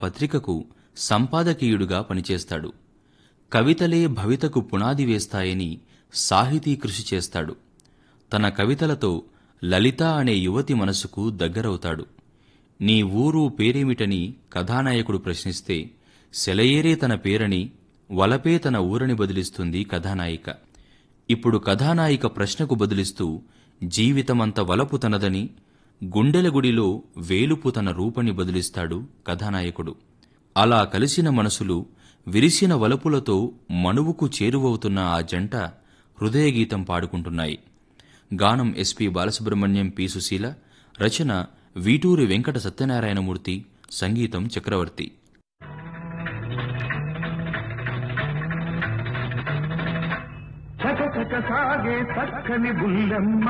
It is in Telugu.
పత్రికకు సంపాదకీయుడుగా పనిచేస్తాడు కవితలే భవితకు పునాది వేస్తాయని సాహితీ కృషి చేస్తాడు తన కవితలతో లలిత అనే యువతి మనసుకు దగ్గరవుతాడు నీ ఊరు పేరేమిటని కథానాయకుడు ప్రశ్నిస్తే సెలయేరే తన పేరని వలపే తన ఊరని బదిలిస్తుంది కథానాయిక ఇప్పుడు కథానాయిక ప్రశ్నకు బదులిస్తూ జీవితమంత వలపు తనదని గుండెల గుడిలో వేలుపు తన రూపని బదులిస్తాడు కథానాయకుడు అలా కలిసిన మనసులు విరిసిన వలపులతో మనువుకు చేరువవుతున్న ఆ జంట హృదయగీతం పాడుకుంటున్నాయి గానం ఎస్పి బాలసుబ్రహ్మణ్యం పి సుశీల రచన వీటూరి వెంకట సత్యనారాయణమూర్తి సంగీతం చక్రవర్తి చక చక సాగే చక్కని బుల్లెమ్మ